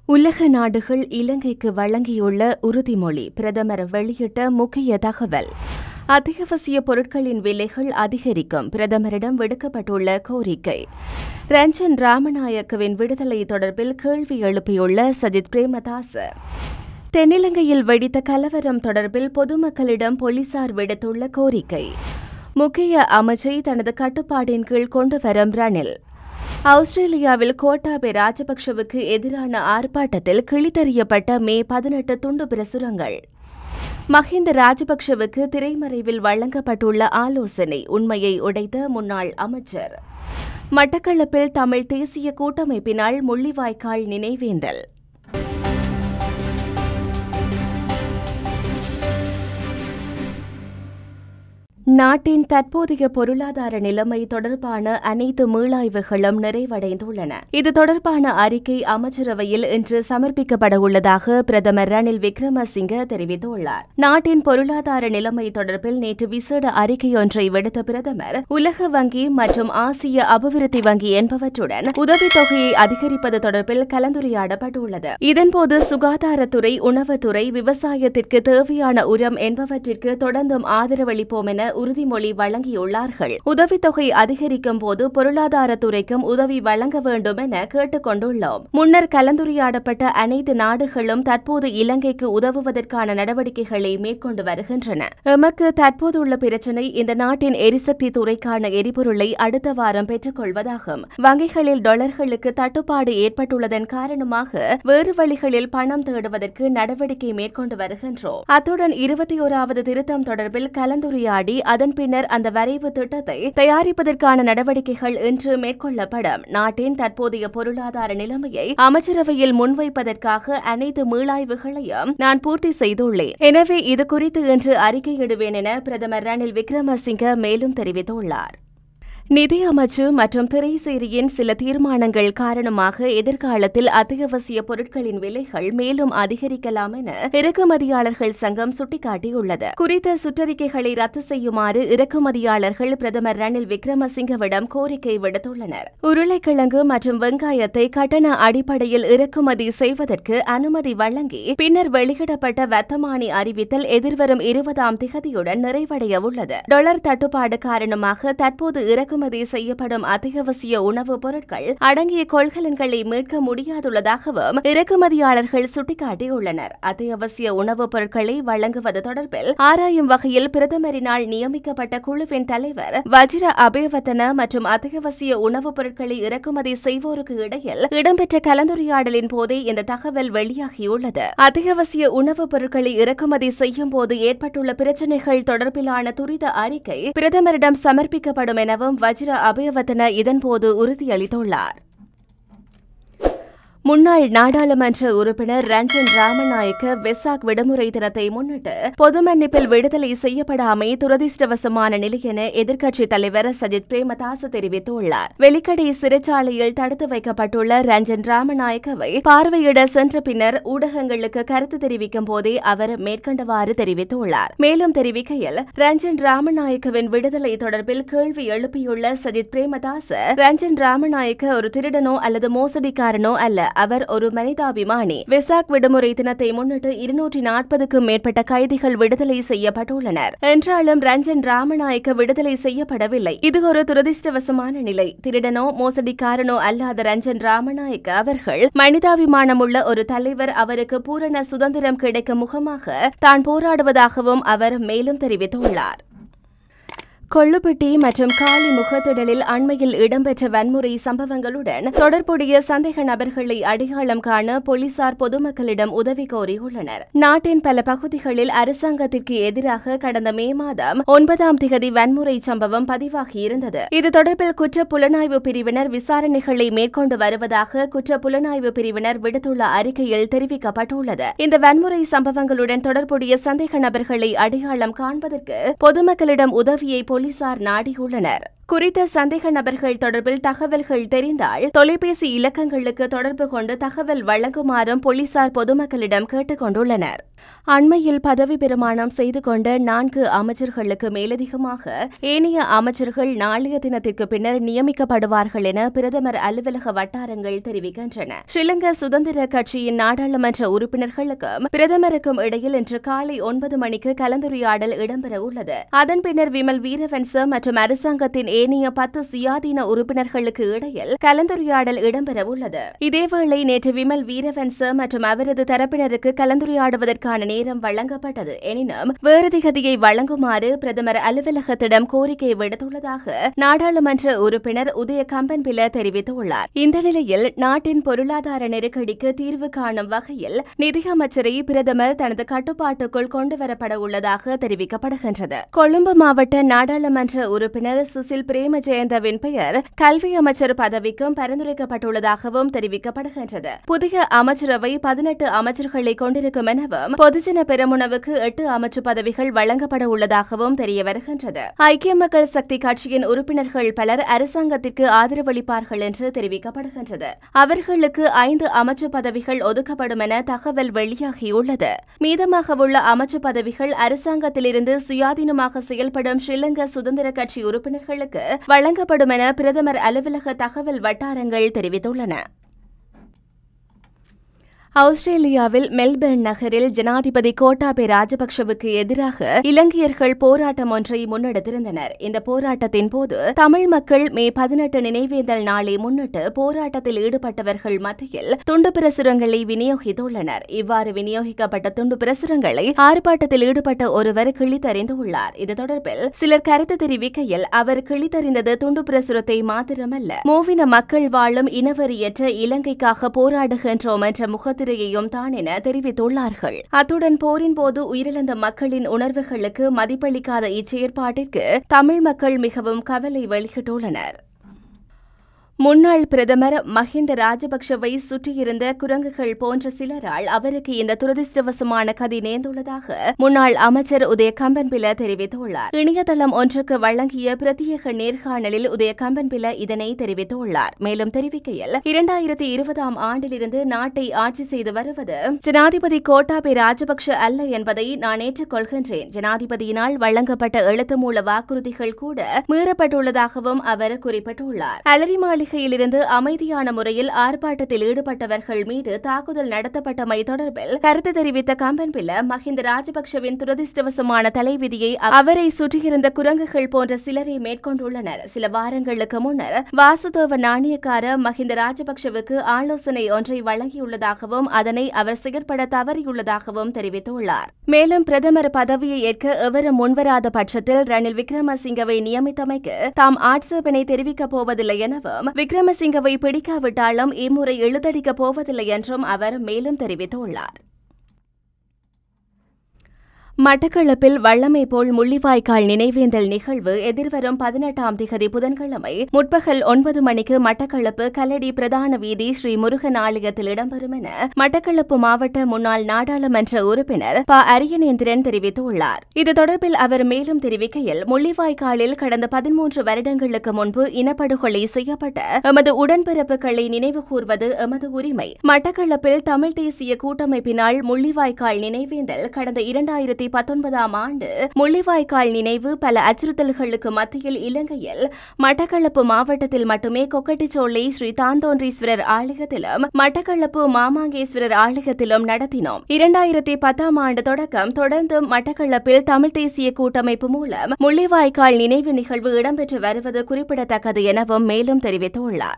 உலக நாடுகள் இலங்கைக்கு வழங்கியுள்ள உறுதிமொழி பிரதமர் வெளியிட்ட முக்கிய தகவல் அத்தியாவசிய பொருட்களின் விலைகள் அதிகரிக்கும் பிரதமரிடம் விடுக்கப்பட்டுள்ள கோரிக்கை ரஞ்சன் ராமநாயக்கவின் விடுதலை தொடர்பில் கேள்வி எழுப்பியுள்ள சஜித் பிரேமதாச தென்னிலங்கையில் வெடித்த கலவரம் தொடர்பில் பொதுமக்களிடம் போலீசார் விடுத்துள்ள கோரிக்கை முக்கிய அமைச்சை தனது கட்டுப்பாட்டின் கீழ் கொண்டுவரும் ரணில் ஆஸ்திரேலியாவில் கோட்டாபே ராஜபக்ஷவுக்கு எதிரான ஆர்ப்பாட்டத்தில் கிழித்தறியப்பட்ட மே பதினெட்டு துண்டு பிரசுரங்கள் மஹிந்த ராஜபக்ஷவுக்கு திரைமறைவில் வழங்கப்பட்டுள்ள ஆலோசனை உண்மையை உடைத்த முன்னாள் அமைச்சர் மட்டக்களப்பில் தமிழ் தேசிய கூட்டமைப்பினால் முள்ளிவாய்க்கால் நினைவேந்தல் நாட்டின் தற்போதைய பொருளாதார நிலைமை தொடர்பான அனைத்து மீளாய்வுகளும் நிறைவடைந்துள்ளன இது தொடர்பான அறிக்கை அமைச்சரவையில் இன்று சமர்ப்பிக்கப்பட உள்ளதாக பிரதமர் ரணில் விக்ரமசிங்க தெரிவித்துள்ளார் நாட்டின் பொருளாதார நிலைமை தொடர்பில் நேற்று விசேட அறிக்கையொன்றை விடுத்த பிரதமர் உலக வங்கி மற்றும் ஆசிய அபிவிருத்தி வங்கி என்பவற்றுடன் உதவித்தொகையை அதிகரிப்பது தொடர்பில் கலந்துரையாடப்பட்டுள்ளது இதன்போது சுகாதாரத்துறை உணவுத்துறை விவசாயத்திற்கு தேவையான உரம் என்பவற்றிற்கு தொடர்ந்தும் ஆதரவளிப்போம் என உறுதிமொழி வழங்கியுள்ளார்கள் உதவித்தொகை அதிகரிக்கும் போது பொருளாதாரத்துறைக்கும் உதவி வழங்க வேண்டும் என கேட்டுக் கொண்டுள்ளோம் முன்னர் கலந்துரையாடப்பட்ட அனைத்து நாடுகளும் தற்போது இலங்கைக்கு உதவுவதற்கான நடவடிக்கைகளை மேற்கொண்டு வருகின்றன எமக்கு தற்போதுள்ள பிரச்சினை இந்த நாட்டின் எரிசக்தி துறைக்கான எரிபொருளை அடுத்த வாரம் பெற்றுக் கொள்வதாகும் வங்கிகளில் டாலர்களுக்கு தட்டுப்பாடு ஏற்பட்டுள்ளதன் காரணமாக வேறு வழிகளில் பணம் தேடுவதற்கு நடவடிக்கை மேற்கொண்டு வருகின்றோம் அத்துடன் இருபத்தி ஓராவது திருத்தம் தொடர்பில் கலந்துரையாடி அதன் பின்னர் அந்த வரைவு திட்டத்தை தயாரிப்பதற்கான நடவடிக்கைகள் இன்று மேற்கொள்ளப்படும் நாட்டின் தற்போதைய பொருளாதார நிலைமையை அமைச்சரவையில் முன்வைப்பதற்காக அனைத்து மீளாய்வுகளையும் நான் பூர்த்தி செய்துள்ளேன் எனவே இது குறித்து இன்று அறிக்கையிடுவேன் என பிரதமர் ரணில் விக்ரமசிங்க மேலும் தெரிவித்துள்ளார் நிதி அமைச்சு மற்றும் திரைசேரியின் சில தீர்மானங்கள் காரணமாக எதிர்காலத்தில் அத்தியாவசிய பொருட்களின் விலைகள் மேலும் அதிகரிக்கலாம் என இறக்குமதியாளர்கள் சங்கம் சுட்டிக்காட்டியுள்ளது குறித்த சுற்றறிக்கைகளை ரத்து செய்யுமாறு இறக்குமதியாளர்கள் பிரதமர் ரணில் விக்ரமசிங்கவிடம் கோரிக்கை விடுத்துள்ளனர் உருளைக்கிழங்கு மற்றும் வெங்காயத்தை கட்டண அடிப்படையில் இறக்குமதி செய்வதற்கு அனுமதி வழங்கி பின்னர் வெளியிடப்பட்ட வர்த்தமானி அறிவித்தல் எதிர்வரும் இருபதாம் திகதியுடன் நிறைவடைய உள்ளது டொலர் தட்டுப்பாடு காரணமாக தற்போது இறக்குமதி இறக்குமதி செய்யப்படும் அத்தியாவசிய உணவுப் பொருட்கள் அடங்கிய கொள்கலன்களை மீட்க முடியாதுள்ளதாகவும் இறக்குமதியாளர்கள் சுட்டிக்காட்டியுள்ளனர் அத்தியாவசிய உணவுப் பொருட்களை வழங்குவது தொடர்பில் ஆராயும் வகையில் பிரதமரினால் நியமிக்கப்பட்ட குழுவின் தலைவர் வஜிர அபேவத்தன மற்றும் அத்தியாவசிய உணவுப் பொருட்களை இறக்குமதி செய்வோருக்கு இடையில் இடம்பெற்ற கலந்துரையாடலின் போதே இந்த தகவல் வெளியாகியுள்ளது அத்தியாவசிய உணவுப் பொருட்களை இறக்குமதி செய்யும் போது ஏற்பட்டுள்ள பிரச்சினைகள் தொடர்பிலான துரித அறிக்கை பிரதமரிடம் சமர்ப்பிக்கப்படும் எனவும் வஜ்ர அபயவர்தன இதன்போது உறுதியளித்துள்ளார் முன்னாள் நாடாளுமன்ற உறுப்பினர் ரஞ்சன் ராமநாயக்க வெசாக் விடுமுறை தினத்தை முன்னிட்டு பொது மன்னிப்பில் விடுதலை செய்யப்படாமை துரதிருஷ்டவசமான நிலை என எதிர்க்கட்சித் தலைவர் சஜித் பிரேமதாச தெரிவித்துள்ளார் வெலிக்கடை சிறைச்சாலையில் தடுத்து வைக்கப்பட்டுள்ள ரஞ்சன் ராமநாயக்கவை பார்வையிட சென்ற பின்னர் ஊடகங்களுக்கு கருத்து தெரிவிக்கும் போதே அவர் மேற்கண்டவாறு தெரிவித்துள்ளார் மேலும் தெரிவிக்கையில் ரஞ்சன் ராமநாயக்கவின் விடுதலை தொடர்பில் கேள்வி எழுப்பியுள்ள சஜித் பிரேமதாச ரஞ்சன் ராமநாயக்க ஒரு திருடனோ அல்லது மோசடிக்காரனோ அல்ல அவர் ஒரு மனிதாபிமானி விசாக் விடுமுறை தினத்தை முன்னிட்டு இருநூற்றி நாற்பதுக்கும் மேற்பட்ட கைதிகள் விடுதலை செய்யப்பட்டுள்ளனர் என்றாலும் ரஞ்சன் ராமநாயக்க விடுதலை செய்யப்படவில்லை இது ஒரு துரதிருஷ்டவசமான நிலை திருடனோ மோசடிக்காரனோ அல்லாத ரஞ்சன் ராமநாயக்க அவர்கள் மனிதாபிமானமுள்ள ஒரு தலைவர் அவருக்கு பூரண சுதந்திரம் கிடைக்கும் முகமாக தான் போராடுவதாகவும் அவர் மேலும் தெரிவித்துள்ளார் கொள்ளுப்பட்டி மற்றும் காலி முகத்திடலில் அண்மையில் இடம்பெற்ற வன்முறை சம்பவங்களுடன் தொடர்புடைய சந்தேக நபர்களை அடையாளம் காண போலீசார் பொதுமக்களிடம் உதவி கோரியுள்ளனர் நாட்டின் பல பகுதிகளில் அரசாங்கத்திற்கு எதிராக கடந்த மே மாதம் ஒன்பதாம் திகதி வன்முறை சம்பவம் பதிவாகியிருந்தது இது தொடர்பில் குற்ற புலனாய்வு பிரிவினர் விசாரணைகளை மேற்கொண்டு வருவதாக குற்ற புலனாய்வு பிரிவினர் விடுத்துள்ள அறிக்கையில் தெரிவிக்கப்பட்டுள்ளது இந்த வன்முறை சம்பவங்களுடன் தொடர்புடைய சந்தேக நபர்களை அடையாளம் காண்பதற்கு பொதுமக்களிடம் உதவியை போலீசார் நாடியுள்ளனர் குறித்த சந்தேக நபர்கள் தொடர்பில் தகவல்கள் தெரிந்தால் தொலைபேசி இலக்கங்களுக்கு தொடர்பு கொண்டு தகவல் வழங்குமாறும் போலீசார் பொதுமக்களிடம் கேட்டுக் கொண்டுள்ளனர் அண்மையில் பதவி பிரமாணம் செய்து கொண்ட நான்கு அமைச்சர்களுக்கு மேலதிகமாக ஏனைய அமைச்சர்கள் நாளைய தினத்திற்கு பின்னர் நியமிக்கப்படுவார்கள் என பிரதமர் அலுவலக வட்டாரங்கள் தெரிவிக்கின்றன ஸ்ரீலங்கா சுதந்திர கட்சியின் நாடாளுமன்ற உறுப்பினர்களுக்கும் பிரதமருக்கும் இடையில் இன்று காலை ஒன்பது மணிக்கு கலந்துரையாடல் இடம்பெற உள்ளது அதன் பின்னர் விமல் வீரவன்ச மற்றும் அரசாங்கத்தின் ஏனைய பத்து சுயாதீன உறுப்பினர்களுக்கு இடையில் கலந்துரையாடல் இடம்பெற உள்ளது இதேவேளை நேற்று விமல் வீரவன்ச மற்றும் அவரது தரப்பினருக்கு கலந்துரையாடுவதற்கான நேரம் வழங்கப்பட்டது எனினும் வேறு திகதியை வழங்குமாறு பிரதமர் அலுவலகத்திடம் கோரிக்கை விடுத்துள்ளதாக நாடாளுமன்ற உறுப்பினர் உதய கம்பன்பில தெரிவித்துள்ளார் இந்த நிலையில் நாட்டின் பொருளாதார நெருக்கடிக்கு தீர்வு காணும் வகையில் நிதியமைச்சரை பிரதமர் தனது கட்டுப்பாட்டுக்குள் கொண்டுவரப்பட உள்ளதாக தெரிவிக்கப்படுகின்றது கொழும்பு மாவட்ட நாடாளுமன்ற உறுப்பினர் சுசில் பிரேமஜெயந்தவின் பெயர் கல்வி அமைச்சர் பதவிக்கும் பரிந்துரைக்கப்பட்டுள்ளதாகவும் தெரிவிக்கப்படுகின்றது புதிய அமைச்சரவை பதினெட்டு அமைச்சர்களை கொண்டிருக்கும் எனவும் பொதுஜன பெரமுனவுக்கு எட்டு அமைச்சு பதவிகள் வழங்கப்பட உள்ளதாகவும் தெரிய வருகின்றது ஐக்கிய மக்கள் சக்தி கட்சியின் உறுப்பினர்கள் பலர் அரசாங்கத்திற்கு ஆதரவளிப்பார்கள் என்று தெரிவிக்கப்படுகின்றது அவர்களுக்கு ஐந்து அமைச்சு பதவிகள் ஒதுக்கப்படும் என தகவல் வெளியாகியுள்ளது மீதமாக உள்ள அமைச்சு பதவிகள் அரசாங்கத்திலிருந்து சுயாதீனமாக செயல்படும் ஸ்ரீலங்கா சுதந்திர கட்சி உறுப்பினர்களுக்கு வழங்கப்படும் என பிரதமர் அலுவலக தகவல் வட்டாரங்கள் தெரிவித்துள்ளன ஆஸ்திரேலியாவில் மெல்பர்ன் நகரில் ஜனாதிபதி கோட்டாபே ராஜபக்ஷவுக்கு எதிராக இலங்கையர்கள் போராட்டம் ஒன்றை முன்னெடுத்திருந்தனர் இந்த போராட்டத்தின் போது தமிழ் மக்கள் மே பதினெட்டு நினைவேந்தல் நாளை முன்னிட்டு போராட்டத்தில் ஈடுபட்டவர்கள் மத்தியில் துண்டு பிரசுரங்களை விநியோகித்துள்ளனர் இவ்வாறு விநியோகிக்கப்பட்ட துண்டு பிரசுரங்களை ஆர்ப்பாட்டத்தில் ஈடுபட்ட ஒருவர் கிழித்தறிந்துள்ளார் இது தொடர்பில் சிலர் கருத்து தெரிவிக்கையில் அவர் கிழித்தறிந்தது துண்டு பிரசுரத்தை மாத்திரமல்ல மூவின மக்கள் வாழும் இனவெறியற்ற இலங்கைக்காக போராடுகின்றோம் என்ற முகத்திரையையும் தான் என தெரிவித்துள்ளார்கள் அத்துடன் போரின் போது உயிரிழந்த மக்களின் உணர்வுகளுக்கு மதிப்பளிக்காத இச்செயற்பாட்டிற்கு தமிழ் மக்கள் மிகவும் கவலை வெளியிட்டுள்ளனர் முன்னாள் பிரதமர் மஹிந்த ராஜபக்ஷவை சுற்றியிருந்த குரங்குகள் போன்ற சிலரால் அவருக்கு இந்த துரதிருஷ்டவசமான கதி நேர்ந்துள்ளதாக முன்னாள் அமைச்சர் உதய கம்பன்பில தெரிவித்துள்ளார் இணையதளம் ஒன்றுக்கு வழங்கிய பிரத்யேக நேர்காணலில் உதய கம்பன்பில இதனை தெரிவித்துள்ளார் மேலும் தெரிவிக்கையில் இரண்டாயிரத்தி இருபதாம் ஆண்டிலிருந்து நாட்டை ஆட்சி செய்து வருவது ஜனாதிபதி கோட்டாபே ராஜபக்ஷ அல்ல என்பதை நான் ஏற்றுக்கொள்கின்றேன் ஜனாதிபதியினால் வழங்கப்பட்ட எழுத்து மூல வாக்குறுதிகள் கூட மீறப்பட்டுள்ளதாகவும் அவர் குறிப்பிட்டுள்ளார் அலரி மாளிகையிலிருந்து அமைதியான முறையில் ஆர்ப்பாட்டத்தில் ஈடுபட்டவர்கள் மீது தாக்குதல் நடத்தப்பட்டமை தொடர்பில் கருத்து தெரிவித்த கம்பன்பில மஹிந்த ராஜபக்ஷவின் துரதிருஷ்டவசமான தலைவிதியை அவரை சுற்றியிருந்த குரங்குகள் போன்ற சிலரை மேற்கொண்டுள்ளனர் சில வாரங்களுக்கு முன்னர் வாசுதேவ நாணயக்கார மஹிந்த ராஜபக்ஷவுக்கு ஆலோசனை ஒன்றை வழங்கியுள்ளதாகவும் அதனை அவர் செயற்பட தவறியுள்ளதாகவும் தெரிவித்துள்ளார் மேலும் பிரதமர் பதவியை ஏற்க எவரும் முன்வராத பட்சத்தில் ரணில் விக்ரமசிங்கவை நியமித்தமைக்கு தாம் ஆட்சேபனை தெரிவிக்கப் போவதில்லை எனவும் விக்ரமசிங்கவை பிடிக்காவிட்டாலும் இம்முறை எழுதடிக்கப் போவதில்லை என்றும் அவர் மேலும் தெரிவித்துள்ளார் மட்டக்களப்பில் வல்லமை போல் முள்ளிவாய்க்கால் நினைவேந்தல் நிகழ்வு எதிர்வரும் பதினெட்டாம் திகதி புதன்கிழமை முற்பகல் ஒன்பது மணிக்கு மட்டக்களப்பு கல்லடி பிரதான வீதி ஸ்ரீ முருகன் ஆலயத்தில் இடம்பெறும் என மட்டக்களப்பு மாவட்ட முன்னாள் நாடாளுமன்ற உறுப்பினர் ப அரியநேந்திரன் தெரிவித்துள்ளார் இது தொடர்பில் அவர் மேலும் தெரிவிக்கையில் முள்ளிவாய்க்காலில் கடந்த பதிமூன்று வருடங்களுக்கு முன்பு இனப்படுகொலை செய்யப்பட்ட எமது உடன்பிறப்புகளை நினைவு கூர்வது எமது உரிமை மட்டக்களப்பில் தமிழ் தேசிய கூட்டமைப்பினால் முள்ளிவாய்க்கால் நினைவேந்தல் கடந்த இரண்டாயிரத்தி பத்தொன்பதாம் ஆண்டு முள்ளிவாய்க்கால் நினைவு பல அச்சுறுத்தல்களுக்கு மத்தியில் இலங்கையில் மட்டக்களப்பு மாவட்டத்தில் மட்டுமே கொக்கட்டிச்சோலை ஸ்ரீ தாந்தோன்றீஸ்வரர் ஆலயத்திலும் மட்டக்களப்பு மாமாங்கேஸ்வரர் ஆலயத்திலும் நடத்தினோம் இரண்டாயிரத்தி பத்தாம் ஆண்டு தொடக்கம் தொடர்ந்து மட்டக்களப்பில் தமிழ் தேசிய கூட்டமைப்பு மூலம் முள்ளிவாய்க்கால் நினைவு நிகழ்வு இடம்பெற்று வருவது குறிப்பிடத்தக்கது எனவும் மேலும் தெரிவித்துள்ளார்